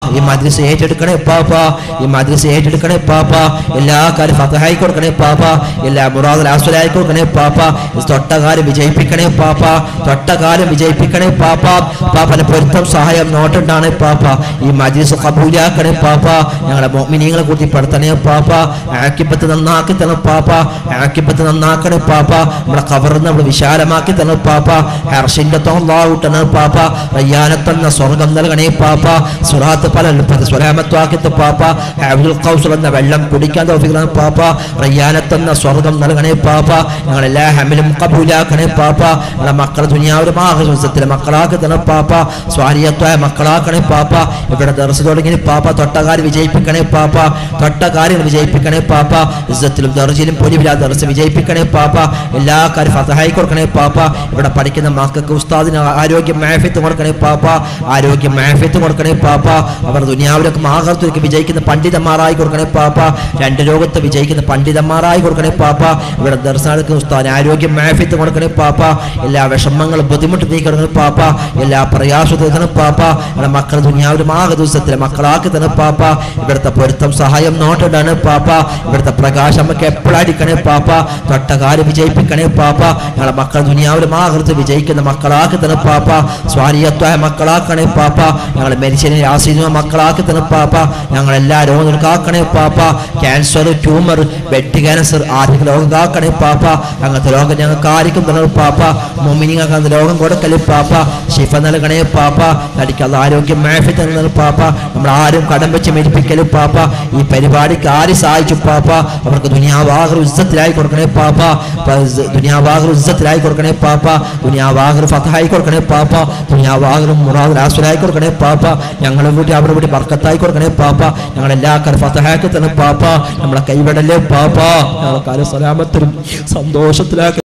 ഈ മദ്രസ ഏറ്റെടുക്കണേ പാപ്പ ഈ മദ്രസ ഏറ്റെടുക്കണേ പാപ്പ എല്ലാ കാര്യം ഫതഹായി കൊടുക്കണേ പാപ്പ എല്ലാ മുറാദ് ആസുലായി കൊടുക്കണേ പാപ്പ തൊട്ടകാലം വിജയിപ്പിക്കണേ പാപ്പ തൊട്ടകാലം വിജയിപ്പിക്കണേ പാപ്പ പാപ്പന് പൊരുത്തം സഹായം നോട്ടുണ്ടാണ് പാപ്പ ഈ മജ്ലിസ് കബൂലാക്കണേ പാപ്പ ഞങ്ങളെ മോമിനിയങ്ങളെ കൂട്ടി പെടുത്തണേ പാപ്പ ആക്കിപ്പത്ത് നന്നാക്കി തരണം പാപ്പ ആക്കിപ്പത്ത് നന്നാക്കണേ പാപ്പ നമ്മുടെ കവറിന്ന് നമ്മൾ വിശാലമാക്കി തരണം പാപ്പ ഹർഷിന്റെ തോന്നാവൂട്ടണേ പാപ്പ റയ്യാനത്തെന്ന സ്വർഗം നൽകണേ പാപ്പ സുറാത്ത് പല സ്വലാമത്വാക്കിത്ത് പാപ്പ അബ്ദുൽ കൗസർ എന്ന വെള്ളം കുടിക്കാൻ തോഫിക്കണം പാപ്പ റയ്യാനത്തെന്ന സ്വർഗം നൽകണേ പാപ്പ ഞങ്ങളെല്ലാ ഹമിലും കബൂലാക്കണേ പാപ്പ ഞങ്ങളെ മക്കളെ ദുനിയാവിലും ആഹ്സത്തിലെ മക്കളാക്കി തന്നെ പാപ്പ സ്വാരിയത്വായ മക്കളാക്കണേ പാപ്പ ഇവിടെ ദർശ തുടങ്ങി പാപ്പ തൊട്ടകാരി വിജയിപ്പിക്കണേ പാപ്പ തൊട്ടകാര്യങ്ങൾ വിജയിപ്പിക്കണേ പാപ്പ ഇസ്സത്തിലും ദർശയിലും പൊലിവിലാ ദർശ വിജയിപ്പിക്കണേ പാപ്പ എല്ലാ കാര്യം ഫതഹായി കൊടുക്കണേ പാപ്പ ഇവിടെ പഠിക്കുന്ന മക്കൾക്ക് ഉസ്താദിന് ആരോഗ്യം മാഫിത്ത് കൊടുക്കണേ പാപ്പ ആരോഗ്യം മാഫിത്ത് കൊടുക്കണേ പാപ്പ അവർ ദുനിയാവിലേക്ക് ആഹർത്തിലേക്ക് വിജയിക്കുന്ന പണ്ഡിതന്മാരായി കൊടുക്കണേ പാപ്പ രണ്ട് ലോകത്ത് വിജയിക്കുന്ന പണ്ഡിതന്മാരായി കൊടുക്കണേ പാപ്പ ഇവിടെ ദർശനത്തിന് ഉസ്താദിന് ആരോഗ്യം മാഫിത്ത് കൊടുക്കണേ പാപ്പ എല്ലാ വിഷമങ്ങളും ബുദ്ധിമുട്ട് നീക്കി കൊടുക്കണേ പാപ്പ എല്ലാ പ്രയാസവും തീർക്കണം പാപ്പ നമ്മുടെ മക്കൾ ദുനിയാവിലും ആകെ ദിവസത്തിലെ മക്കളാക്കി തന്നെ പാപ്പ ഇവിടുത്തെ പൊരുത്തം സഹായം നോട്ടിടാണ് പാപ്പ ഇവിടുത്തെ പ്രകാശം നമുക്ക് എപ്പോഴടിക്കണേ പാപ്പ തൊട്ടകാലം വിജയിപ്പിക്കണേ പാപ്പ ഞങ്ങളെ മക്കൾ ദുനിയാവിലും ആകൃതി വിജയിക്കുന്ന മക്കളാക്കി തന്നെ പാപ്പ സ്വാരീയത്വായ മക്കളാക്കണേ പാപ്പ ഞങ്ങൾ മനുഷ്യനെ ആസീന മക്കളാക്കി തന്നെ പാപ്പ ഞങ്ങളെല്ലാ രോഗങ്ങളും കാക്കണേ പാപ്പ ക്യാൻസർ ട്യൂമർ വെട്ടി ക്യാൻസർ ആദ്യ രോഗം കാക്കണേ പാപ്പ അങ്ങനത്തെ രോഗം ഞങ്ങൾക്ക് ആർക്കും തന്നെ പാപ്പ മൊമിനിങ്ങൾക്ക് അങ്ങനത്തെ രോഗം കൊടുക്കല് പാപ്പ ശിഫ നൽകണേ പാപ്പ നടിക്കാതെ ആരോഗ്യം മാഫി തന്നെ പാപ്പ നമ്മൾ ആരും കടം വെച്ച് മേടിപ്പിക്കലും പാപ്പ ഈ പരിപാടിക്ക് ആര് സഹായിച്ചു പാപ്പ അവർക്ക് ദുനിയാവാഹർ ഉസ്സത്തിലായി കൊടുക്കണേ പാപ്പ ദുനിയാവാഹർ ഉസ്സത്തിലായി കൊടുക്കണേ പാപ്പ ദുനിയാവാഹർ ഫതഹായി കൊടുക്കണേ പാപ്പ ദുനിയാവാഹറും മുറാദ് ആസുലായി കൊടുക്കണേ പാപ്പ ഞങ്ങളെ വീട്ടിൽ അവരുടെ വീട്ടിൽ ബർക്കത്തായി കൊടുക്കണേ പാപ്പ ഞങ്ങളെല്ലാ കാലം ഫതഹാക്കി തന്നെ പാപ്പ നമ്മളെ കൈവിടല്ലേ പാപ്പ ഞങ്ങളെ കാലം സലാമത്തിലും സന്തോഷത്തിലാക്കി